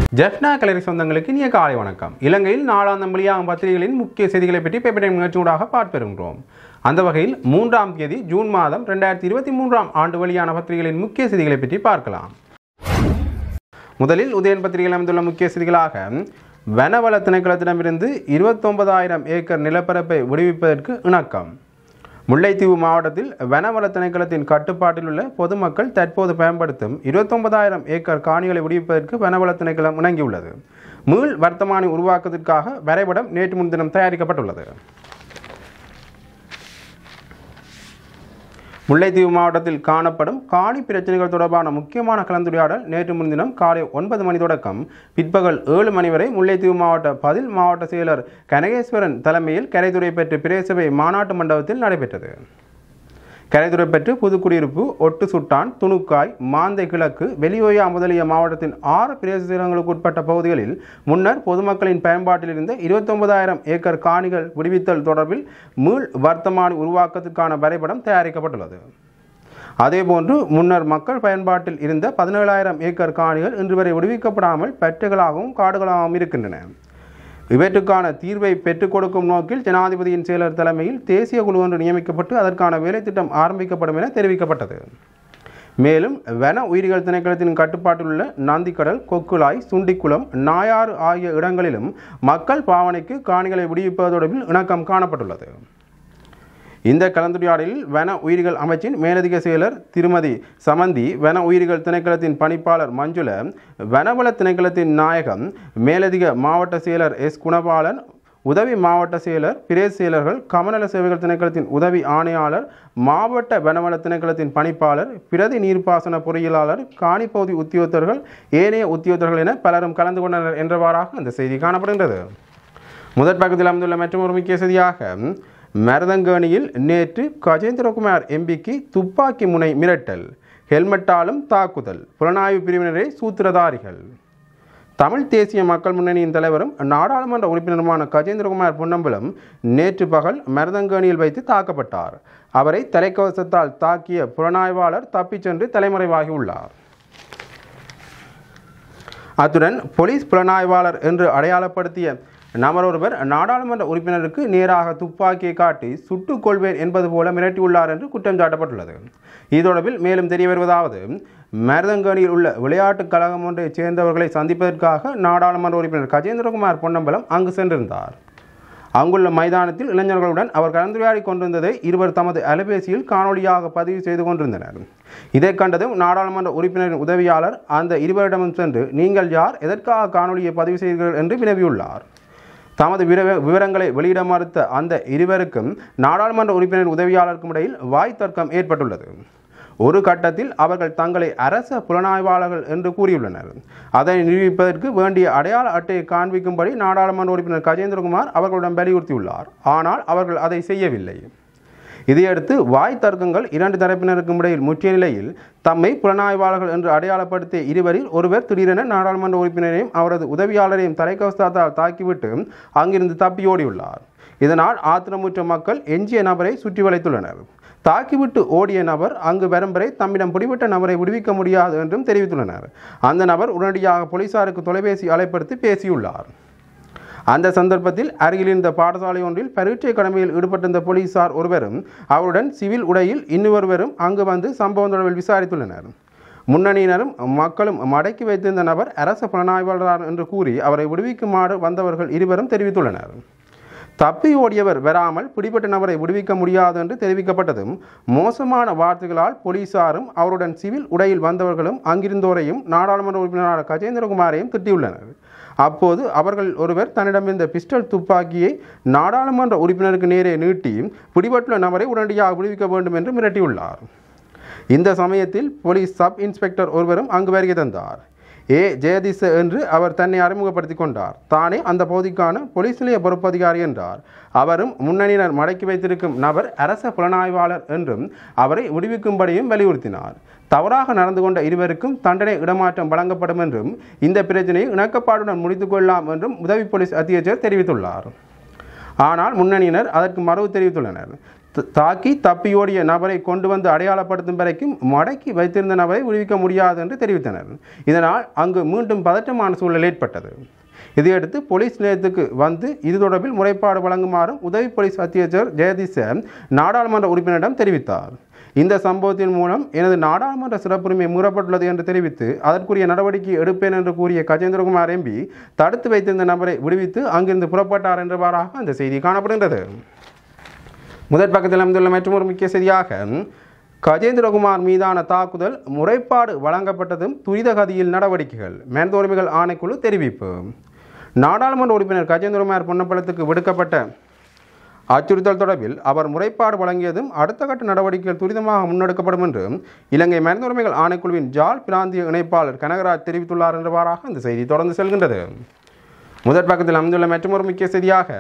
ஜெஃப்னா கலரி சொந்தங்களுக்கு இனிய காலை வணக்கம் இலங்கையில் நாளாந்தம் வெளியாகும் பத்திரிகைகளின் முக்கிய செய்திகளை பற்றி பேப்பர் டைம் நிகழ்ச்சியூடாக பார்ப்பெறுகின்றோம் அந்த வகையில் மூன்றாம் தேதி ஜூன் மாதம் ரெண்டாயிரத்தி இருபத்தி மூன்றாம் ஆண்டு வெளியான பத்திரிகைகளின் முக்கிய செய்திகளை பற்றி பார்க்கலாம் முதலில் உதயன் பத்திரிகையில் அமைந்துள்ள முக்கிய செய்திகளாக வனவள திணைக்களத்திடமிருந்து இருபத்தொன்பதாயிரம் ஏக்கர் நிலப்பரப்பை விடுவிப்பதற்கு இணக்கம் முல்லைத்தீவு மாவட்டத்தில் வனவள திணைக்களத்தின் கட்டுப்பாட்டில் உள்ள பொதுமக்கள் தற்போது பயன்படுத்தும் இருபத்தொன்பதாயிரம் ஏக்கர் காணிகளை விடுவிப்பதற்கு வனவள திணைக்களம் இணங்கியுள்ளது மீள் வர்த்தமானி உருவாக்கத்திற்காக வரைபடம் நேற்று முன்தினம் தயாரிக்கப்பட்டுள்ளது முல்லைத்தீவு மாவட்டத்தில் காணப்படும் காணி பிரச்சனைகள் தொடர்பான முக்கியமான கலந்துரையாடல் நேற்று முன்தினம் காலை ஒன்பது மணி தொடக்கம் பிற்பகல் ஏழு மணி வரை முல்லைத்தீவு மாவட்ட பதில் மாவட்ட செயலர் கனகேஸ்வரன் தலைமையில் கரைதுறை பெற்று பிரேசபை மாநாட்டு மண்டபத்தில் நடைபெற்றது கரைதுறை பெற்று புதுக்குடியிருப்பு ஒட்டு சுட்டான் துணுக்காய் மாந்தை கிழக்கு வெளியோயா முதலிய மாவட்டத்தின் ஆறு பிரதேசங்களுக்கு உட்பட்ட பகுதிகளில் முன்னர் பொதுமக்களின் பயன்பாட்டில் இருந்த இருபத்தொன்பதாயிரம் ஏக்கர் காணிகள் விடுவித்தல் தொடர்பில் மீள் வர்த்தமானி உருவாக்கத்திற்கான வரைபடம் தயாரிக்கப்பட்டுள்ளது அதேபோன்று முன்னர் மக்கள் பயன்பாட்டில் இருந்த பதினேழாயிரம் ஏக்கர் காணிகள் இன்று வரை விடுவிக்கப்படாமல் பற்றுகளாகவும் காடுகளாகவும் இருக்கின்றன இவற்றுக்கான தீர்வை பெற்றுக் கொடுக்கும் நோக்கில் ஜனாதிபதியின் செயலர் தலைமையில் தேசிய குழு ஒன்று நியமிக்கப்பட்டு அதற்கான வேலைத்திட்டம் ஆரம்பிக்கப்படும் என தெரிவிக்கப்பட்டது மேலும் வன உயிரிகள் திணைக்களத்தின் கட்டுப்பாட்டில் உள்ள நந்திக்கடல் கொக்குலாய் சுண்டிக்குளம் நாயாறு ஆகிய இடங்களிலும் மக்கள் பாவனைக்கு காணிகளை விடுவிப்பது தொடர்பில் இணக்கம் காணப்பட்டுள்ளது இந்த கலந்துரையாடலில் வன உயிரிகள் அமைச்சின் மேலதிக செயலர் திருமதி சமந்தி வன உயிரிகள் திணைக்களத்தின் பணிப்பாளர் மஞ்சுள வனவள திணைக்களத்தின் நாயகம் மேலதிக மாவட்ட செயலர் எஸ் குணபாலன் உதவி மாவட்ட செயலர் பிரேஸ் செயலர்கள் கமநல சேவைகள் திணைக்களத்தின் உதவி ஆணையாளர் மாவட்ட வனவள திணைக்களத்தின் பணிப்பாளர் பிரதி நீர்ப்பாசன பொறியியலாளர் காணிப்பகுதி உத்தியோகத்தர்கள் ஏனைய உத்தியோகத்தர்கள் என பலரும் கலந்து கொண்டனர் என்றவாறாக அந்த செய்தி காணப்படுகின்றது முதற் பக்கத்தில் அமைந்துள்ள மற்றும் ஒரு முக்கிய செய்தியாக மருதங்கேணியில் நேற்று கஜேந்திரகுமார் எம்பிக்கு துப்பாக்கி முனை மிரட்டல் ஹெல்மெட்டாலும் தாக்குதல் புலனாய்வு பிரிவினரே சூத்திரதாரிகள் தமிழ் தேசிய மக்கள் முன்னணியின் தலைவரும் நாடாளுமன்ற உறுப்பினருமான கஜேந்திரகுமார் பொன்னம்பலம் நேற்று பகல் மருதங்கேணியில் வைத்து தாக்கப்பட்டார் அவரை தலைக்கவசத்தால் தாக்கிய புலனாய்வாளர் தப்பிச் சென்று தலைமறைவாகி உள்ளார் அத்துடன் போலீஸ் புலனாய்வாளர் என்று அடையாளப்படுத்திய நபர் ஒருவர் நாடாளுமன்ற உறுப்பினருக்கு நேராக துப்பாக்கியை காட்டி சுட்டுக் கொள்வேன் என்பது போல மிரட்டியுள்ளார் என்று குற்றம் சாட்டப்பட்டுள்ளது இது தொடர்பில் மேலும் தெரிய வருவதாவது மருதங்கணியில் உள்ள விளையாட்டுக் கழகம் ஒன்றைச் சேர்ந்தவர்களை சந்திப்பதற்காக நாடாளுமன்ற உறுப்பினர் கஜேந்திரகுமார் பொன்னம்பலம் அங்கு சென்றிருந்தார் அங்குள்ள மைதானத்தில் இளைஞர்களுடன் அவர் கலந்துரையாடி கொண்டிருந்ததை இருவர் தமது அலைபேசியில் காணொலியாக பதிவு செய்து கொண்டிருந்தனர் இதை கண்டதும் நாடாளுமன்ற உறுப்பினரின் உதவியாளர் அந்த இருவரிடமும் சென்று நீங்கள் யார் எதற்காக காணொலியை பதிவு செய்தீர்கள் என்று வினவியுள்ளார் தமது விர- விவரங்களை வெளியிட மறுத்த அந்த இருவருக்கும் நாடாளுமன்ற உறுப்பினர் உதவியாளருக்கும் இடையில் வாய் தர்க்கம் ஏற்பட்டுள்ளது ஒரு கட்டத்தில் அவர்கள் தங்களை அரச புலனாய்வாளர்கள் என்று கூறியுள்ளனர் அதை நிரூபிப்பதற்கு வேண்டிய அடையாள அட்டையை காண்பிக்கும்படி நாடாளுமன்ற உறுப்பினர் கஜேந்திரகுமார் அவர்களிடம் வலியுறுத்தியுள்ளார் ஆனால் அவர்கள் அதை செய்யவில்லை இதையடுத்து வாய் தர்க்கங்கள் இரண்டு தரப்பினருக்கும் இடையில் முற்றிய நிலையில் தம்மை புலனாய்வாளர்கள் என்று அடையாளப்படுத்திய இருவரில் ஒருவர் திடீரென நாடாளுமன்ற உறுப்பினரையும் அவரது உதவியாளரையும் தலைக்கவசத்தால் தாக்கிவிட்டு அங்கிருந்து தப்பியோடியுள்ளார் இதனால் ஆத்திரமுற்ற மக்கள் எஞ்சிய நபரை சுற்றி வளைத்துள்ளனர் தாக்கிவிட்டு ஓடிய நபர் அங்கு வரும் வரை தம்மிடம் பிடிவிட்ட நபரை விடுவிக்க முடியாது என்றும் தெரிவித்துள்ளனர் அந்த நபர் உடனடியாக போலீசாருக்கு தொலைபேசி அழைப்படுத்தி பேசியுள்ளார் அந்த சந்தர்ப்பத்தில் அருகில் இருந்த பாடசாலை ஒன்றில் பரீட்சை கடமையில் ஈடுபட்டிருந்த போலீசார் ஒருவரும் அவருடன் சிவில் உடையில் இன்னொருவரும் அங்கு வந்து சம்பவம் தொடர்பில் விசாரித்துள்ளனர் முன்னணியினரும் மக்களும் மடக்கி வைத்திருந்த நபர் அரச புலனாய்வாளர் என்று கூறி அவரை விடுவிக்குமாறு வந்தவர்கள் இருவரும் தெரிவித்துள்ளனர் தப்பி ஓடியவர் வராமல் பிடிபட்ட நபரை விடுவிக்க முடியாது என்று தெரிவிக்கப்பட்டதும் மோசமான வார்த்தைகளால் போலீசாரும் அவருடன் சிவில் உடையில் வந்தவர்களும் அங்கிருந்தோரையும் நாடாளுமன்ற உறுப்பினரான கஜேந்திரகுமாரையும் திட்டியுள்ளனர் அப்போது அவர்கள் ஒருவர் தன்னிடமிருந்த பிஸ்டல் துப்பாக்கியை நாடாளுமன்ற உறுப்பினருக்கு நேரே நீட்டி பிடிபட்டுள்ள நபரை உடனடியாக விடுவிக்க வேண்டும் என்று மிரட்டியுள்ளார் இந்த சமயத்தில் போலீஸ் சப் இன்ஸ்பெக்டர் ஒருவரும் அங்கு வருகை தந்தார் ஏ ஜெயதிச என்று அவர் தன்னை அறிமுகப்படுத்திக் கொண்டார் தானே அந்த பகுதிக்கான போலீஸ் நிலைய பொறுப்பதிகாரி என்றார் அவரும் முன்னணியினர் மடக்கி வைத்திருக்கும் நபர் அரச புலனாய்வாளர் என்றும் அவரை விடுவிக்கும்படியும் வலியுறுத்தினார் தவறாக நடந்து கொண்ட இருவருக்கும் தண்டனை இடமாற்றம் வழங்கப்படும் என்றும் இந்த பிரச்சனையை இணக்கப்பாடுடன் முடித்துக் கொள்ளலாம் என்றும் உதவி போலீஸ் அத்தியட்சர் தெரிவித்துள்ளார் ஆனால் முன்னணியினர் அதற்கு மறுவு தெரிவித்துள்ளனர் த- தாக்கி தப்பியோடிய நபரை கொண்டு வந்து அடையாளப்படுத்தும் வரைக்கும் மடக்கி வைத்திருந்த நபரை விடுவிக்க முடியாது என்று தெரிவித்தனர் இதனால் அங்கு மீண்டும் பதற்றமான சூழல் ஏற்பட்டது இதையடுத்து போலீஸ் நிலையத்துக்கு வந்து இது தொடர்பில் முறைப்பாடு வழங்குமாறும் உதவி போலீஸ் அத்தியட்சர் ஜெயதிச நாடாளுமன்ற உறுப்பினரிடம் தெரிவித்தார் இந்த சம்பவத்தின் மூலம் எனது நாடாளுமன்ற சிறப்புரிமை மீறப்பட்டுள்ளது என்று தெரிவித்து அதற்குரிய நடவடிக்கை எடுப்பேன் என்று கூறிய கஜேந்திரகுமார் எம்பி தடுத்து வைத்திருந்த நபரை விடுவித்து அங்கிருந்து புறப்பட்டார் என்றவாறாக அந்த செய்தி காணப்படுகின்றது முதற் பக்கத்தில் அமைந்துள்ள மற்றொரு முக்கிய செய்தியாக கஜேந்திரகுமார் மீதான தாக்குதல் முறைப்பாடு வழங்கப்பட்டதும் துரித கதியில் நடவடிக்கைகள் மனித உரிமைகள் ஆணைக்குழு தெரிவிப்பு நாடாளுமன்ற உறுப்பினர் கஜேந்திரகுமார் பொன்னப்பலத்துக்கு விடுக்கப்பட்ட அச்சுறுத்தல் தொடர்பில் அவர் முறைப்பாடு வழங்கியதும் அடுத்த கட்ட நடவடிக்கைகள் துரிதமாக முன்னெடுக்கப்படும் என்று இலங்கை மனித உரிமைகள் ஆணைக்குழுவின் ஜாழ் பிராந்திய இணைப்பாளர் கனகராஜ் தெரிவித்துள்ளார் என்றவாறாக அந்த செய்தி தொடர்ந்து செல்கின்றது முதற் பக்கத்தில் அமைந்துள்ள மற்றொரு முக்கிய செய்தியாக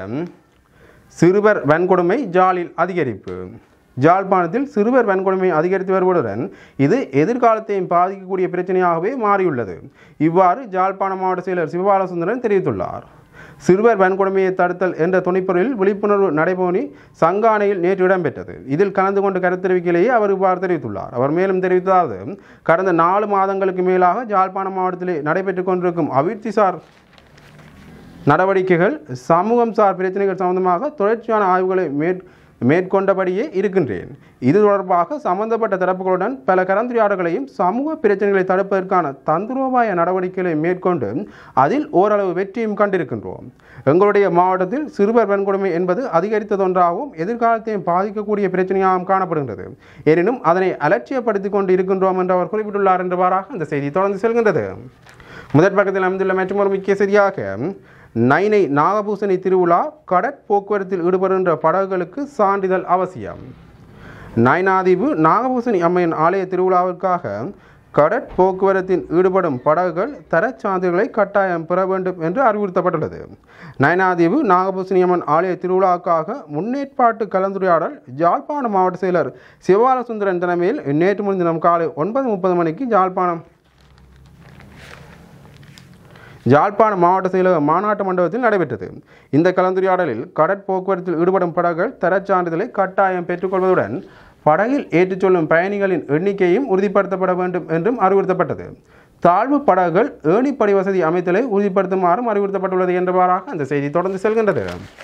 சிறுவர் வன்கொடுமை ஜாலில் அதிகரிப்பு ஜாழ்ப்பாணத்தில் சிறுவர் வன்கொடுமை அதிகரித்து வருவதுடன் இது எதிர்காலத்தையும் பாதிக்கக்கூடிய பிரச்சனையாகவே மாறியுள்ளது இவ்வாறு ஜாழ்ப்பாண மாவட்ட செயலர் சிவபாலசுந்தரன் தெரிவித்துள்ளார் சிறுவர் வன்கொடுமையை தடுத்தல் என்ற துணைப்பொருளில் விழிப்புணர்வு நடைபெறி சங்கானையில் நேற்று இடம்பெற்றது இதில் கலந்து கொண்டு கருத்து தெரிவிக்கையிலேயே அவர் இவ்வாறு தெரிவித்துள்ளார் அவர் மேலும் தெரிவித்ததாவது கடந்த நாலு மாதங்களுக்கு மேலாக ஜாழ்ப்பாணம் மாவட்டத்திலே நடைபெற்றுக் கொண்டிருக்கும் அபிவிருத்திசார் நடவடிக்கைகள் சமூகம் சார் பிரச்சனைகள் சம்பந்தமாக தொடர்ச்சியான ஆய்வுகளை மேற் மேற்கொண்டபடியே இருக்கின்றேன் இது தொடர்பாக சம்பந்தப்பட்ட தரப்புகளுடன் பல கலந்துரையாடல்களையும் சமூக பிரச்சனைகளை தடுப்பதற்கான தந்திரோபாய நடவடிக்கைகளை மேற்கொண்டு அதில் ஓரளவு வெற்றியும் கண்டிருக்கின்றோம் எங்களுடைய மாவட்டத்தில் சிறுவர் வன்கொடுமை என்பது அதிகரித்ததொன்றாகவும் எதிர்காலத்தையும் பாதிக்கக்கூடிய பிரச்சனையாகவும் காணப்படுகின்றது எனினும் அதனை அலட்சியப்படுத்திக் கொண்டு இருக்கின்றோம் என்று அவர் குறிப்பிட்டுள்ளார் என்றவாறாக இந்த செய்தி தொடர்ந்து செல்கின்றது முதற் பக்கத்தில் அமைந்துள்ள மற்றொரு முக்கிய செய்தியாக நைனை நாகபூசணி திருவிழா கடற்போக்குவரத்தில் ஈடுபடுகின்ற படகுகளுக்கு சான்றிதழ் அவசியம் நயனாதீவு நாகபூசணி அம்மையின் ஆலய திருவிழாவிற்காக கடற்போக்குவரத்தில் ஈடுபடும் படகுகள் தரச் சான்றிதழ்களை கட்டாயம் பெற வேண்டும் என்று அறிவுறுத்தப்பட்டுள்ளது நயனாதீவு நாகபூசணி அம்மன் ஆலய திருவிழாவுக்காக முன்னேற்பாட்டு கலந்துரையாடல் யாழ்ப்பாணம் மாவட்ட செயலர் சிவபாலசுந்தரன் தலைமையில் நேற்று முன்தினம் காலை ஒன்பது முப்பது மணிக்கு யாழ்ப்பாணம் யாழ்ப்பாணம் மாவட்ட செயலக மாநாட்டு மண்டபத்தில் நடைபெற்றது இந்த கலந்துரையாடலில் கடற்போக்குவரத்தில் ஈடுபடும் படகுகள் தரச் சான்றிதழை கட்டாயம் பெற்றுக்கொள்வதுடன் படகில் ஏற்றிச் செல்லும் பயணிகளின் எண்ணிக்கையும் உறுதிப்படுத்தப்பட வேண்டும் என்றும் அறிவுறுத்தப்பட்டது தாழ்வு படகுகள் ஏணிப்படி வசதி அமைத்தலை உறுதிப்படுத்துமாறும் அறிவுறுத்தப்பட்டுள்ளது என்றவாறாக அந்த செய்தி தொடர்ந்து செல்கின்றது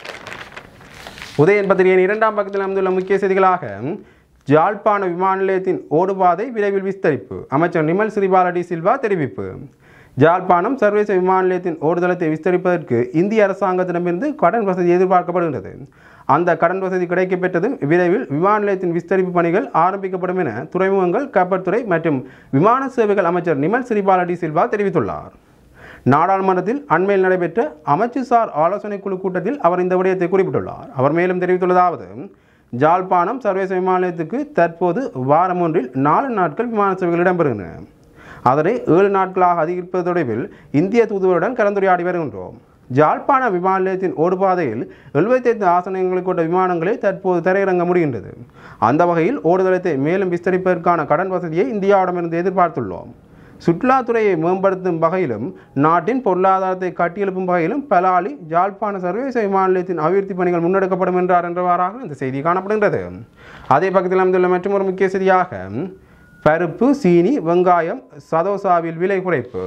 உதயன் பத்திரிகையின் இரண்டாம் பக்கத்தில் அமைந்துள்ள முக்கிய செய்திகளாக யாழ்ப்பாண விமான நிலையத்தின் ஓடுபாதை விரைவில் விஸ்தரிப்பு அமைச்சர் நிமல் ஸ்ரீபாலடி சில்வா தெரிவிப்பு யாழ்ப்பாணம் சர்வதேச விமான நிலையத்தின் ஓடுதளத்தை விஸ்தரிப்பதற்கு இந்திய அரசாங்கத்திடமிருந்து கடன் வசதி எதிர்பார்க்கப்படுகின்றது அந்த கடன் வசதி கிடைக்கப்பெற்றதும் விரைவில் விமான நிலையத்தின் விஸ்தரிப்பு பணிகள் ஆரம்பிக்கப்படும் என துறைமுகங்கள் கப்பற்துறை மற்றும் விமான சேவைகள் அமைச்சர் நிமல் ஸ்ரீபாலடி சில்வா தெரிவித்துள்ளார் நாடாளுமன்றத்தில் அண்மையில் நடைபெற்ற அமைச்சுசார் ஆலோசனை குழு கூட்டத்தில் அவர் இந்த விடயத்தை குறிப்பிட்டுள்ளார் அவர் மேலும் தெரிவித்துள்ளதாவது ஜாழ்ப்பாணம் சர்வதேச விமான நிலையத்துக்கு தற்போது வாரம் ஒன்றில் நாலு நாட்கள் விமான சேவைகள் இடம்பெறுகின்றன அதனை ஏழு நாட்களாக அதிகரிப்பது தொடர்பில் இந்திய தூதுவருடன் கலந்துரையாடி வருகின்றோம் ஜாழ்ப்பாண விமான நிலையத்தின் ஓடுபாதையில் எழுபத்தைந்து ஆசனங்களை கொண்ட விமானங்களை தற்போது தரையிறங்க முடிகின்றது அந்த வகையில் ஓடுதளத்தை மேலும் விஸ்தரிப்பதற்கான கடன் வசதியை இந்தியாவிடமிருந்து எதிர்பார்த்துள்ளோம் சுற்றுலாத்துறையை மேம்படுத்தும் வகையிலும் நாட்டின் பொருளாதாரத்தை கட்டியெழுப்பும் வகையிலும் பலாலி ஜாழ்ப்பாண சர்வதேச விமான நிலையத்தின் அபிவிருத்தி பணிகள் முன்னெடுக்கப்படும் என்றார் என்றவாறாக இந்த செய்தி காணப்படுகின்றது அதே பக்கத்தில் அமைந்துள்ள மற்றொரு முக்கிய செய்தியாக பருப்பு சீனி வெங்காயம் சதோசாவில் விலை குறைப்பு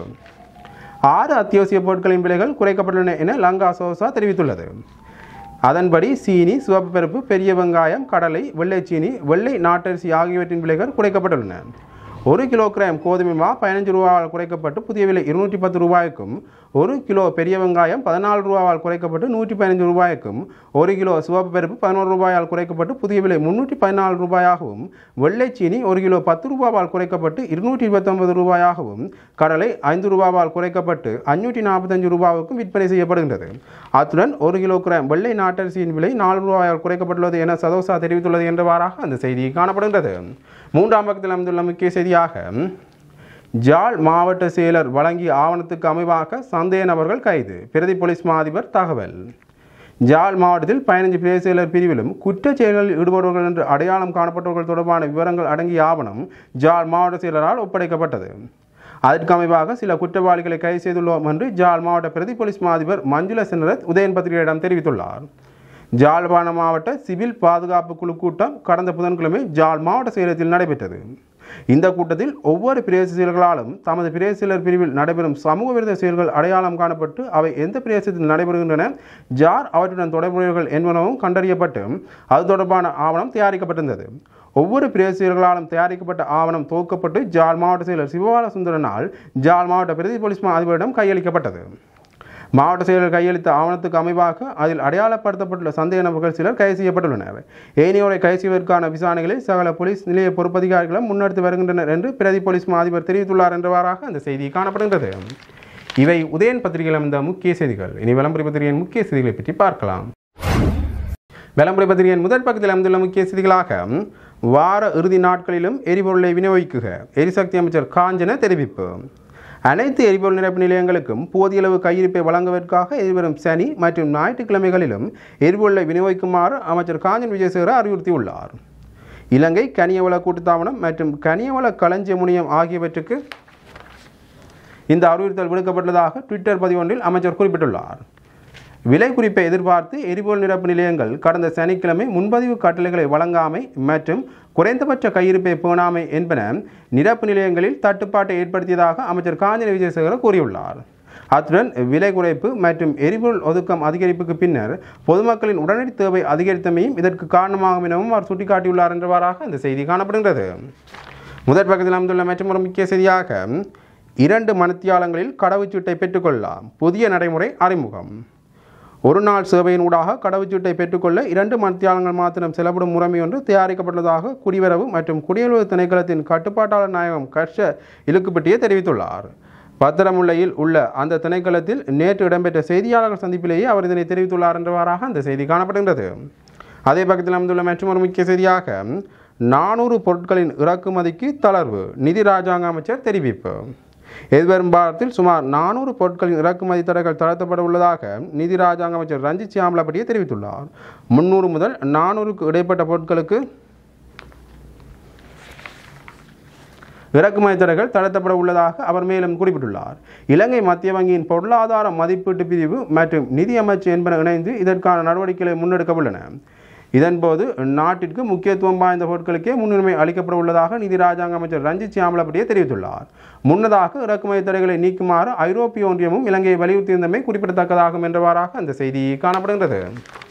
ஆறு அத்தியாவசிய பொருட்களின் விலைகள் குறைக்கப்பட்டுள்ளன என லங்கா சோசா தெரிவித்துள்ளது அதன்படி சீனி சிவப்பு பருப்பு பெரிய வெங்காயம் கடலை வெள்ளை சீனி வெள்ளை நாட்டரிசி ஆகியவற்றின் விலைகள் குறைக்கப்பட்டுள்ளன ஒரு கிலோகிராம் கோதுமை மா பதினஞ்சு ரூபாயால் குறைக்கப்பட்டு புதிய விலை இருநூற்றி பத்து ரூபாய்க்கும் ஒரு கிலோ பெரிய வெங்காயம் பதினாலு ரூபாயால் குறைக்கப்பட்டு நூற்றி பதினஞ்சு ரூபாய்க்கும் ஒரு கிலோ சிவப்பு பருப்பு பதினோரு ரூபாயால் குறைக்கப்பட்டு புதிய விலை முன்னூற்றி பதினாலு ரூபாயாகவும் வெள்ளை சீனி ஒரு கிலோ பத்து ரூபாயால் குறைக்கப்பட்டு இருநூற்றி இருபத்தொன்பது ரூபாயாகவும் கடலை ஐந்து ரூபாயால் குறைக்கப்பட்டு அஞ்சூற்றி நாற்பத்தஞ்சு ரூபாவுக்கும் விற்பனை செய்யப்படுகின்றது அத்துடன் ஒரு கிலோகிராம் வெள்ளை நாட்டரிசியின் விலை நாலு ரூபாயால் குறைக்கப்பட்டுள்ளது என சதோசா தெரிவித்துள்ளது என்றவாறாக அந்த செய்தி காணப்படுகின்றது மூன்றாம் பக்கத்தில் அமைந்துள்ள முக்கிய செய்தியாக ஜாழ் மாவட்ட செயலர் வழங்கிய ஆவணத்துக்கு அமைவாக சந்தேக நபர்கள் கைது பிரதி போலீஸ் மா அதிபர் தகவல் ஜாழ் மாவட்டத்தில் பதினஞ்சு பிரதேச செயலர் பிரிவிலும் குற்றச் செயல்களில் ஈடுபடுவர்கள் என்று அடையாளம் காணப்பட்டவர்கள் தொடர்பான விவரங்கள் அடங்கிய ஆவணம் ஜாழ் மாவட்ட செயலரால் ஒப்படைக்கப்பட்டது அதற்கு அமைவாக சில குற்றவாளிகளை கைது செய்துள்ளோம் என்று ஜாழ் மாவட்ட பிரதி போலீஸ் மா அதிபர் மஞ்சுள சென்னரத் உதயன் பத்திரிகையிடம் தெரிவித்துள்ளார் ஜாழ்ப்பாண மாவட்ட சிவில் பாதுகாப்பு குழு கூட்டம் கடந்த புதன்கிழமை ஜாழ் மாவட்ட செயலகத்தில் நடைபெற்றது இந்த கூட்டத்தில் ஒவ்வொரு பிரதேச செயல்களாலும் தமது பிரதேச செயலர் பிரிவில் நடைபெறும் சமூக விரோத செயல்கள் அடையாளம் காணப்பட்டு அவை எந்த பிரதேசத்தில் நடைபெறுகின்றன ஜார் அவற்றுடன் தொடர்புடையவர்கள் என்பனவும் கண்டறியப்பட்டு அது தொடர்பான ஆவணம் தயாரிக்கப்பட்டிருந்தது ஒவ்வொரு பிரதேசர்களாலும் தயாரிக்கப்பட்ட ஆவணம் துவக்கப்பட்டு ஜாழ் மாவட்ட செயலர் சிவபால சுந்தரனால் ஜாழ் மாவட்ட பிரதி போலீஸ் மா அதிபரிடம் கையளிக்கப்பட்டது மாவட்ட செயலர் கையளித்த ஆவணத்துக்கு அமைவாக அதில் அடையாளப்படுத்தப்பட்டுள்ள சந்தேக நபர்கள் சிலர் கைது செய்யப்பட்டுள்ளனர் ஏனையோரை கைது செய்வதற்கான விசாரணைகளை சகல போலீஸ் நிலைய பொறுப்பதிகாரிகளும் முன்னெடுத்து வருகின்றனர் என்று பிரதி போலீஸ் மா அதிபர் தெரிவித்துள்ளார் என்றவாறாக அந்த செய்தி காணப்படுகின்றது இவை உதயன் பத்திரிகையில் அமைந்த முக்கிய செய்திகள் இனி விளம்பர பத்திரிகையின் முக்கிய செய்திகளை பற்றி பார்க்கலாம் விளம்பர பத்திரிகையின் முதல் பக்கத்தில் அமைந்துள்ள முக்கிய செய்திகளாக வார இறுதி நாட்களிலும் எரிபொருளை விநியோகிக்குக எரிசக்தி அமைச்சர் காஞ்சன தெரிவிப்பு அனைத்து எரிபொருள் நிரப்பு நிலையங்களுக்கும் போதிய அளவு கையிருப்பை வழங்குவதற்காக எதிர்வரும் சனி மற்றும் ஞாயிற்றுக்கிழமைகளிலும் எரிபொருளை விநியோகிக்குமாறு அமைச்சர் காஞ்சன் விஜயசேகர அறிவுறுத்தியுள்ளார் இலங்கை கனியவள கூட்டுத்தாபனம் மற்றும் கனியவள களஞ்சிய முனையம் ஆகியவற்றுக்கு இந்த அறிவுறுத்தல் விடுக்கப்பட்டுள்ளதாக ட்விட்டர் பதிவொன்றில் அமைச்சர் குறிப்பிட்டுள்ளார் விலை குறிப்பை எதிர்பார்த்து எரிபொருள் நிரப்பு நிலையங்கள் கடந்த சனிக்கிழமை முன்பதிவு கட்டளைகளை வழங்காமை மற்றும் குறைந்தபட்ச கையிருப்பை பேணாமை என்பன நிரப்பு நிலையங்களில் தட்டுப்பாட்டை ஏற்படுத்தியதாக அமைச்சர் காஞ்சன விஜயசேகர கூறியுள்ளார் அத்துடன் விலை குறைப்பு மற்றும் எரிபொருள் ஒதுக்கம் அதிகரிப்புக்கு பின்னர் பொதுமக்களின் உடனடி தேவை அதிகரித்தமையும் இதற்கு காரணமாகும் எனவும் அவர் சுட்டிக்காட்டியுள்ளார் என்றவாறாக இந்த செய்தி காணப்படுகிறது முதற் பக்கத்தில் அமைந்துள்ள மற்றொரு முக்கிய செய்தியாக இரண்டு மணித்தியாலங்களில் கடவுச்சீட்டை பெற்றுக்கொள்ளலாம் புதிய நடைமுறை அறிமுகம் ஒரு நாள் சேவையின் ஊடாக கடவுச்சீட்டை பெற்றுக்கொள்ள இரண்டு மணித்தியாலங்கள் மாத்திரம் செலவிடும் முறைமை ஒன்று தயாரிக்கப்பட்டுள்ளதாக குடிவரவு மற்றும் குடியுறவு திணைக்களத்தின் கட்டுப்பாட்டாளர் நாயகம் கர்ஷ இலுக்குப்பட்டியை தெரிவித்துள்ளார் பத்திரமுல்லையில் உள்ள அந்த திணைக்களத்தில் நேற்று இடம்பெற்ற செய்தியாளர்கள் சந்திப்பிலேயே அவர் இதனை தெரிவித்துள்ளார் என்றவாறாக அந்த செய்தி காணப்படுகின்றது அதே பக்கத்தில் அமைந்துள்ள மற்றொரு முக்கிய செய்தியாக நானூறு பொருட்களின் இறக்குமதிக்கு தளர்வு நிதி ராஜாங்க அமைச்சர் தெரிவிப்பு எதிர்வரும் வாரத்தில் சுமார் நானூறு பொருட்களின் இறக்குமதி தடைகள் தளர்த்தப்பட உள்ளதாக நிதி ராஜாங்க அமைச்சர் ரஞ்சித் சியாமலப்பட்டியை தெரிவித்துள்ளார் முன்னூறு முதல் நானூறுக்கு இடைப்பட்ட பொருட்களுக்கு இறக்குமதி தடைகள் தளர்த்தப்பட உள்ளதாக அவர் மேலும் குறிப்பிட்டுள்ளார் இலங்கை மத்திய வங்கியின் பொருளாதார மதிப்பீட்டு பிரிவு மற்றும் நிதி அமைச்சு என்பன இணைந்து இதற்கான நடவடிக்கைகளை முன்னெடுக்க உள்ளன இதன்போது நாட்டிற்கு முக்கியத்துவம் வாய்ந்த பொருட்களுக்கே முன்னுரிமை அளிக்கப்பட உள்ளதாக நிதி ராஜாங்க அமைச்சர் ரஞ்சித் சியாமலப்பட்டியை தெரிவித்துள்ளார் முன்னதாக இறக்குமதி தடைகளை நீக்குமாறு ஐரோப்பிய ஒன்றியமும் இலங்கையை வலியுறுத்தியிருந்தமை குறிப்பிடத்தக்கதாகும் என்றவாறாக அந்த செய்தி காணப்படுகிறது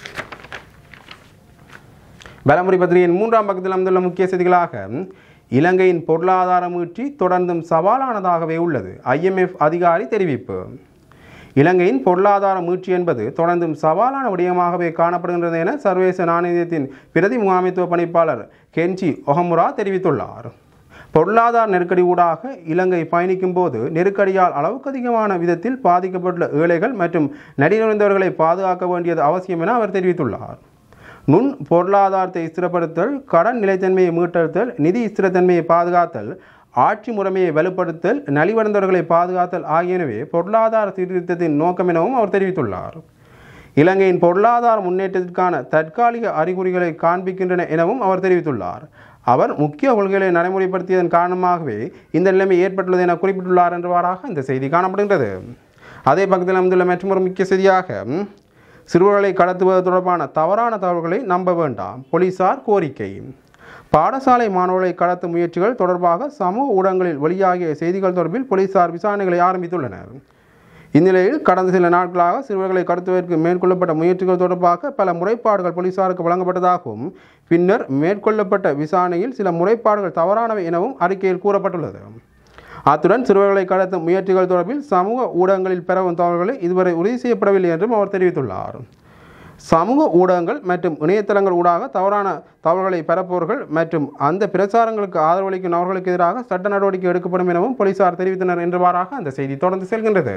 பலமுறை பத்திரிகையின் மூன்றாம் பக்கத்தில் அமைந்துள்ள முக்கிய செய்திகளாக இலங்கையின் பொருளாதார மீட்சி தொடர்ந்தும் சவாலானதாகவே உள்ளது ஐஎம்எஃப் அதிகாரி தெரிவிப்பு இலங்கையின் பொருளாதார மீட்சி என்பது தொடர்ந்தும் சவாலான விடயமாகவே காணப்படுகின்றது என சர்வதேச நாணயத்தின் பிரதி முகாமைத்துவ பணிப்பாளர் கென்ஜி ஒஹமுரா தெரிவித்துள்ளார் பொருளாதார நெருக்கடி ஊடாக இலங்கை பயணிக்கும் போது நெருக்கடியால் அளவுக்கு அதிகமான விதத்தில் பாதிக்கப்பட்டுள்ள ஏழைகள் மற்றும் நடிகர்ந்தவர்களை பாதுகாக்க வேண்டியது அவசியம் என அவர் தெரிவித்துள்ளார் நுண் பொருளாதாரத்தை ஸ்திரப்படுத்தல் கடன் நிலைத்தன்மையை மீட்டெடுத்தல் நிதி ஸ்திரத்தன்மையை பாதுகாத்தல் ஆட்சி முறைமையை வலுப்படுத்தல் நலிவடைந்தவர்களை பாதுகாத்தல் ஆகியனவே பொருளாதார சீர்திருத்தத்தின் நோக்கம் எனவும் அவர் தெரிவித்துள்ளார் இலங்கையின் பொருளாதார முன்னேற்றத்திற்கான தற்காலிக அறிகுறிகளை காண்பிக்கின்றன எனவும் அவர் தெரிவித்துள்ளார் அவர் முக்கிய கொள்கைகளை நடைமுறைப்படுத்தியதன் காரணமாகவே இந்த நிலைமை ஏற்பட்டுள்ளது என குறிப்பிட்டுள்ளார் என்றவாறாக இந்த செய்தி காணப்படுகின்றது அதே பக்கத்தில் அமைந்துள்ள மற்றொரு முக்கிய செய்தியாக சிறுவர்களை கடத்துவது தொடர்பான தவறான தகவல்களை நம்ப வேண்டாம் போலீசார் கோரிக்கை பாடசாலை மாணவர்களை கடத்தும் முயற்சிகள் தொடர்பாக சமூக ஊடகங்களில் வெளியாகிய செய்திகள் தொடர்பில் போலீசார் விசாரணைகளை ஆரம்பித்துள்ளனர் இந்நிலையில் கடந்த சில நாட்களாக சிறுவர்களை கடத்துவதற்கு மேற்கொள்ளப்பட்ட முயற்சிகள் தொடர்பாக பல முறைப்பாடுகள் போலீசாருக்கு வழங்கப்பட்டதாகவும் பின்னர் மேற்கொள்ளப்பட்ட விசாரணையில் சில முறைப்பாடுகள் தவறானவை எனவும் அறிக்கையில் கூறப்பட்டுள்ளது அத்துடன் சிறுவர்களை கடத்தும் முயற்சிகள் தொடர்பில் சமூக ஊடகங்களில் பெறவும் தகவல்களை இதுவரை உறுதி செய்யப்படவில்லை என்றும் அவர் தெரிவித்துள்ளார் சமூக ஊடகங்கள் மற்றும் இணையதளங்கள் ஊடாக தவறான தகவல்களை பரப்புவர்கள் மற்றும் அந்த பிரச்சாரங்களுக்கு ஆதரவளிக்கும் நபர்களுக்கு எதிராக சட்ட நடவடிக்கை எடுக்கப்படும் எனவும் போலீசார் தெரிவித்தனர் என்றவாறாக அந்த செய்தி தொடர்ந்து செல்கின்றது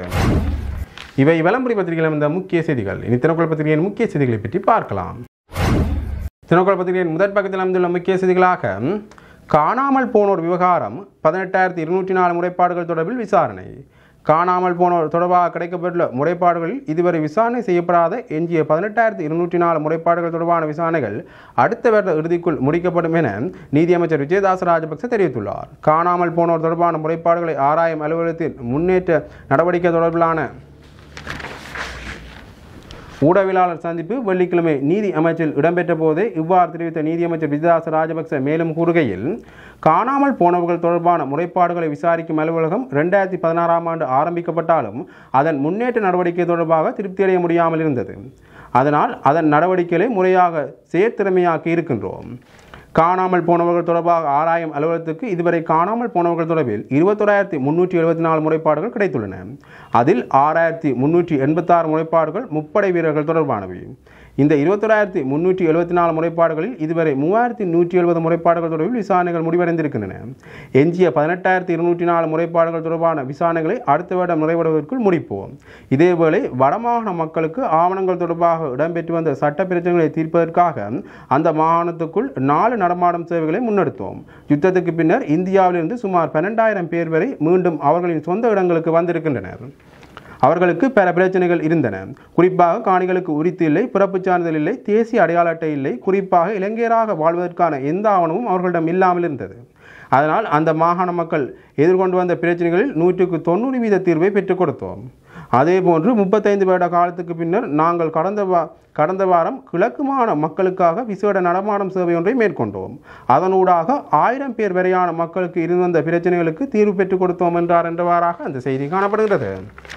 இவை விளம்பரி பத்திரிகையில் வந்த முக்கிய செய்திகள் இனி தினக்குள் பத்திரிகையின் முக்கிய செய்திகளை பற்றி பார்க்கலாம் தினக்குள் பத்திரிகையின் முதற் பக்கத்தில் அமைந்துள்ள முக்கிய செய்திகளாக காணாமல் போனோர் விவகாரம் பதினெட்டாயிரத்தி இருநூற்றி நாலு முறைப்பாடுகள் தொடர்பில் விசாரணை காணாமல் போனோர் தொடர்பாக கிடைக்கப்பட்டுள்ள முறைப்பாடுகளில் இதுவரை விசாரணை செய்யப்படாத எஞ்சிய பதினெட்டாயிரத்தி இருநூற்றி நாலு முறைப்பாடுகள் தொடர்பான விசாரணைகள் அடுத்த வருட இறுதிக்குள் முடிக்கப்படும் என நீதியமைச்சர் விஜயதாச ராஜபக்ச தெரிவித்துள்ளார் காணாமல் போனோர் தொடர்பான முறைப்பாடுகளை ஆராயும் அலுவலகத்தின் முன்னேற்ற நடவடிக்கை தொடர்பிலான ஊடகவியலாளர் சந்திப்பு வெள்ளிக்கிழமை நீதி அமைச்சில் இடம்பெற்ற போதே இவ்வாறு தெரிவித்த நீதியமைச்சர் விஜயதாச ராஜபக்ச மேலும் கூறுகையில் காணாமல் போனவர்கள் தொடர்பான முறைப்பாடுகளை விசாரிக்கும் அலுவலகம் ரெண்டாயிரத்தி பதினாறாம் ஆண்டு ஆரம்பிக்கப்பட்டாலும் அதன் முன்னேற்ற நடவடிக்கை தொடர்பாக திருப்தியடைய முடியாமல் இருந்தது அதனால் அதன் நடவடிக்கைகளை முறையாக செயற்திறமையாக்கி இருக்கின்றோம் காணாமல் போனவர்கள் தொடர்பாக ஆராயும் அலுவலகத்துக்கு இதுவரை காணாமல் போனவர்கள் தொடர்பில் இருபத்தொராயிரத்தி முன்னூற்றி எழுபத்தி நாலு முறைப்பாடுகள் கிடைத்துள்ளன அதில் ஆறாயிரத்தி முன்னூற்றி எண்பத்தாறு முறைப்பாடுகள் முப்படை வீரர்கள் தொடர்பானவை இந்த இருபத்தொராயிரத்தி முன்னூற்றி எழுபத்தி நாலு முறைப்பாடுகளில் இதுவரை மூவாயிரத்தி நூற்றி எழுபது முறைப்பாடுகள் தொடர்பில் விசாரணைகள் முடிவடைந்திருக்கின்றன எஞ்சிய பதினெட்டாயிரத்தி இருநூற்றி நாலு முறைப்பாடுகள் தொடர்பான விசாரணைகளை அடுத்த வருடம் நிறைவடைவதற்குள் முடிப்போம் இதேவேளை வடமாகாண மக்களுக்கு ஆவணங்கள் தொடர்பாக இடம்பெற்று வந்த சட்ட பிரச்சனைகளை தீர்ப்பதற்காக அந்த மாகாணத்துக்குள் நாலு நடமாடும் சேவைகளை முன்னெடுத்தோம் யுத்தத்துக்கு பின்னர் இந்தியாவிலிருந்து சுமார் பன்னெண்டாயிரம் பேர் வரை மீண்டும் அவர்களின் சொந்த இடங்களுக்கு வந்திருக்கின்றனர் அவர்களுக்கு பல பிரச்சனைகள் இருந்தன குறிப்பாக காணிகளுக்கு உரித்து இல்லை பிறப்புச் சான்றிதழ் இல்லை தேசிய அடையாள அட்டை இல்லை குறிப்பாக இளைஞராக வாழ்வதற்கான எந்த ஆவணமும் அவர்களிடம் இல்லாமல் இருந்தது அதனால் அந்த மாகாண மக்கள் எதிர்கொண்டு வந்த பிரச்சனைகளில் நூற்றுக்கு தொண்ணூறு வீத தீர்வை பெற்றுக் கொடுத்தோம் அதேபோன்று முப்பத்தைந்து வருட காலத்துக்கு பின்னர் நாங்கள் கடந்த வா கடந்த வாரம் கிழக்கு மாகாண மக்களுக்காக விசேட நடமாடும் சேவை ஒன்றை மேற்கொண்டோம் அதனூடாக ஆயிரம் பேர் வரையான மக்களுக்கு இருந்து வந்த பிரச்சனைகளுக்கு தீர்வு பெற்றுக் கொடுத்தோம் என்றார் என்றவாறாக அந்த செய்தி காணப்படுகிறது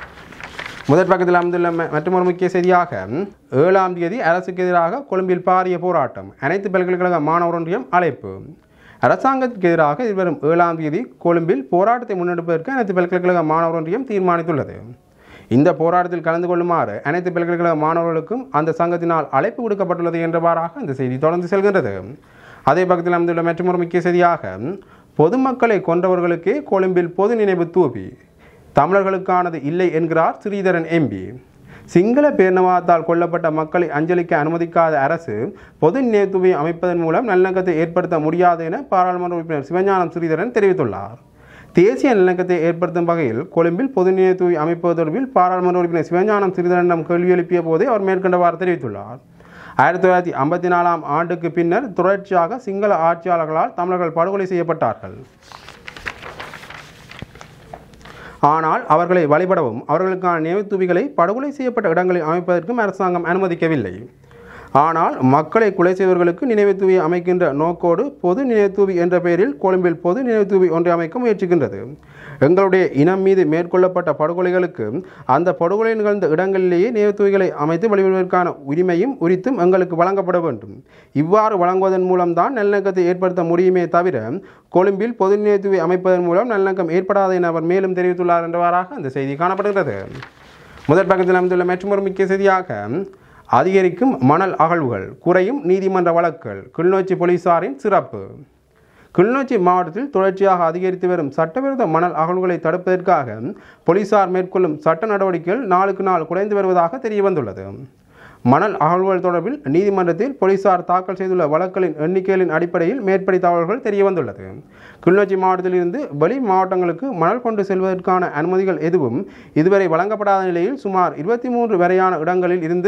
முதற் பக்கத்தில் அமைந்துள்ள ம- மற்றொரு முக்கிய செய்தியாக ஏழாம் தேதி அரசுக்கு எதிராக கொழும்பில் பாரிய போராட்டம் அனைத்து பல்கலைக்கழக மாணவர் ஒன்றியம் அழைப்பு அரசாங்கத்திற்கு எதிராக எதிர்வரும் ஏழாம் தேதி கொழும்பில் போராட்டத்தை முன்னெடுப்பதற்கு அனைத்து பல்கலைக்கழக மாணவர் ஒன்றியம் தீர்மானித்துள்ளது இந்த போராட்டத்தில் கலந்து கொள்ளுமாறு அனைத்து பல்கலைக்கழக மாணவர்களுக்கும் அந்த சங்கத்தினால் அழைப்பு விடுக்கப்பட்டுள்ளது என்றவாறாக இந்த செய்தி தொடர்ந்து செல்கின்றது அதே பக்கத்தில் அமைந்துள்ள மற்றொரு முக்கிய செய்தியாக பொதுமக்களை கொன்றவர்களுக்கே கொழும்பில் பொது நினைவு தூபி தமிழர்களுக்கானது இல்லை என்கிறார் ஸ்ரீதரன் எம்பி சிங்கள பேரினவாதத்தால் கொல்லப்பட்ட மக்களை அஞ்சலிக்க அனுமதிக்காத அரசு பொது நினைவுத்துவை அமைப்பதன் மூலம் நல்லிணக்கத்தை ஏற்படுத்த முடியாது என பாராளுமன்ற உறுப்பினர் சிவஞானம் ஸ்ரீதரன் தெரிவித்துள்ளார் தேசிய நல்லிணக்கத்தை ஏற்படுத்தும் வகையில் கொழும்பில் பொது நினைவுத்துவை அமைப்பது தொடர்பில் பாராளுமன்ற உறுப்பினர் சிவஞானம் ஸ்ரீதரனிடம் கேள்வி எழுப்பிய போதே அவர் மேற்கண்டவாறு தெரிவித்துள்ளார் ஆயிரத்தி தொள்ளாயிரத்தி ஐம்பத்தி நாலாம் ஆண்டுக்கு பின்னர் தொடர்ச்சியாக சிங்கள ஆட்சியாளர்களால் தமிழர்கள் படுகொலை செய்யப்பட்டார்கள் ஆனால் அவர்களை வழிபடவும் அவர்களுக்கான நினைவுத்தூபிகளை படுகொலை செய்யப்பட்ட இடங்களில் அமைப்பதற்கும் அரசாங்கம் அனுமதிக்கவில்லை ஆனால் மக்களை கொலை செய்தவர்களுக்கு நினைவுத்தூவி அமைக்கின்ற நோக்கோடு பொது நினைவுத்தூவி என்ற பெயரில் கொழும்பில் பொது நினைவுத்தூவி ஒன்றை அமைக்க முயற்சிக்கின்றது எங்களுடைய இனம் மீது மேற்கொள்ளப்பட்ட படுகொலைகளுக்கு அந்த படுகொலை நிகழ்ந்த இடங்களிலேயே நினைவுத்தூவிகளை அமைத்து வழிபடுவதற்கான உரிமையும் உரித்தும் எங்களுக்கு வழங்கப்பட வேண்டும் இவ்வாறு வழங்குவதன் மூலம்தான் நல்லிணக்கத்தை ஏற்படுத்த முடியுமே தவிர கொழும்பில் பொது நினைவுத்தூவி அமைப்பதன் மூலம் நல்லிணக்கம் ஏற்படாது என அவர் மேலும் தெரிவித்துள்ளார் என்றவாறாக அந்த செய்தி காணப்படுகிறது முதல் பக்கத்தில் அமைந்துள்ள மற்றொரு முக்கிய செய்தியாக அதிகரிக்கும் மணல் அகழ்வுகள் குறையும் நீதிமன்ற வழக்குகள் கிளிநொச்சி போலீசாரின் சிறப்பு கிளிநொச்சி மாவட்டத்தில் தொடர்ச்சியாக அதிகரித்து வரும் சட்டவிரோத மணல் அகழ்வுகளை தடுப்பதற்காக போலீசார் மேற்கொள்ளும் சட்ட நடவடிக்கைகள் நாளுக்கு நாள் குறைந்து வருவதாக தெரிய வந்துள்ளது மணல் அகழ்வுகள் தொடர்பில் நீதிமன்றத்தில் போலீசார் தாக்கல் செய்துள்ள வழக்குகளின் எண்ணிக்கைகளின் அடிப்படையில் மேற்படி தகவல்கள் தெரிய வந்துள்ளது கிளிநொச்சி மாவட்டத்தில் இருந்து வெளி மாவட்டங்களுக்கு மணல் கொண்டு செல்வதற்கான அனுமதிகள் எதுவும் இதுவரை வழங்கப்படாத நிலையில் சுமார் இருபத்தி மூன்று வரையான இடங்களில் இருந்து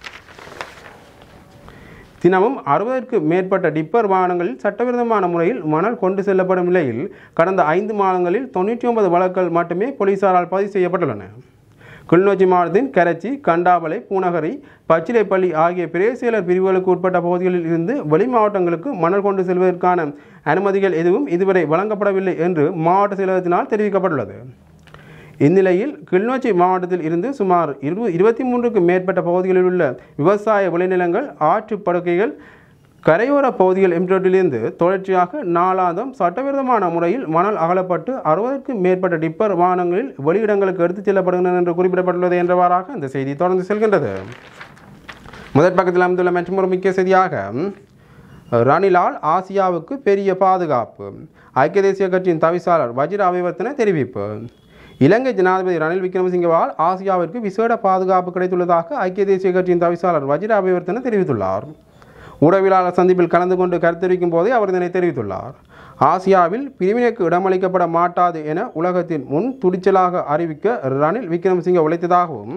தினமும் அறுபதற்கு மேற்பட்ட டிப்பர் வாகனங்களில் சட்டவிரோதமான முறையில் மணல் கொண்டு செல்லப்படும் நிலையில் கடந்த ஐந்து மாதங்களில் தொண்ணூற்றி ஒன்பது வழக்குகள் மட்டுமே போலீசாரால் பதிவு செய்யப்பட்டுள்ளன கிளிநொச்சி மாவட்டத்தின் கரச்சி கண்டாவளை பூநகரி பச்சிலைப்பள்ளி ஆகிய பிரேசியலர் பிரிவுகளுக்கு உட்பட்ட பகுதிகளில் இருந்து வெளி மாவட்டங்களுக்கு மணல் கொண்டு செல்வதற்கான அனுமதிகள் எதுவும் இதுவரை வழங்கப்படவில்லை என்று மாவட்ட செயலகத்தினால் தெரிவிக்கப்பட்டுள்ளது இந்நிலையில் கிளிநொச்சி மாவட்டத்தில் இருந்து சுமார் இரு இருபத்தி மூன்றுக்கும் மேற்பட்ட பகுதிகளில் உள்ள விவசாய விளைநிலங்கள் ஆற்றுப் படுகைகள் கரையோர பகுதிகள் என்பவற்றிலிருந்து தொடர்ச்சியாக நாளாந்தம் சட்டவிரோதமான முறையில் மணல் அகலப்பட்டு அறுபதுக்கும் மேற்பட்ட டிப்பர் வாகனங்களில் வெளியிடங்களுக்கு எடுத்துச் செல்லப்படுகின்றன என்று குறிப்பிடப்பட்டுள்ளது என்றவாறாக இந்த செய்தி தொடர்ந்து செல்கின்றது முதற் பக்கத்தில் அமைந்துள்ள மற்றும் ஒரு முக்கிய செய்தியாக ரணிலால் ஆசியாவுக்கு பெரிய பாதுகாப்பு ஐக்கிய தேசிய கட்சியின் தவிசாளர் வஜிர அபிவர்த்தன தெரிவிப்பு இலங்கை ஜனாதிபதி ரணில் விக்ரமசிங்கவால் ஆசியாவிற்கு விசேட பாதுகாப்பு கிடைத்துள்ளதாக ஐக்கிய தேசிய கட்சியின் தவிசாளர் வஜிர அபிவர்த்தன தெரிவித்துள்ளார் ஊடகவியலாளர் சந்திப்பில் கலந்து கொண்டு கருத்தரிக்கும் போதே அவர் இதனை தெரிவித்துள்ளார் ஆசியாவில் பிரிவினைக்கு இடமளிக்கப்பட மாட்டாது என உலகத்தின் முன் துடிச்சலாக அறிவிக்க ரணில் விக்ரமசிங்க உழைத்ததாகவும்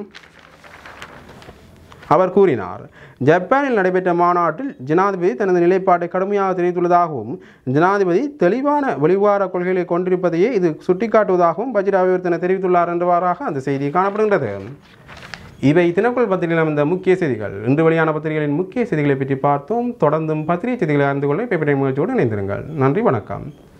அவர் கூறினார் ஜப்பானில் நடைபெற்ற மாநாட்டில் ஜனாதிபதி தனது நிலைப்பாட்டை கடுமையாக தெரிவித்துள்ளதாகவும் ஜனாதிபதி தெளிவான வெளிவார கொள்கைகளை கொண்டிருப்பதையே இது சுட்டிக்காட்டுவதாகவும் பஜ்ர அபிவர்த்தனை தெரிவித்துள்ளார் என்றவாறாக அந்த செய்தி காணப்படுகின்றது இவை தினக்குள் பத்திரிகையில் அமைந்த முக்கிய செய்திகள் இன்று வெளியான பத்திரிகைகளின் முக்கிய செய்திகளை பற்றி பார்த்தோம் தொடர்ந்தும் பத்திரிகை செய்திகளை அறிந்து கொள்ள பேப்பர் முயற்சியோடு இணைந்திருங்கள் நன்றி வணக்கம்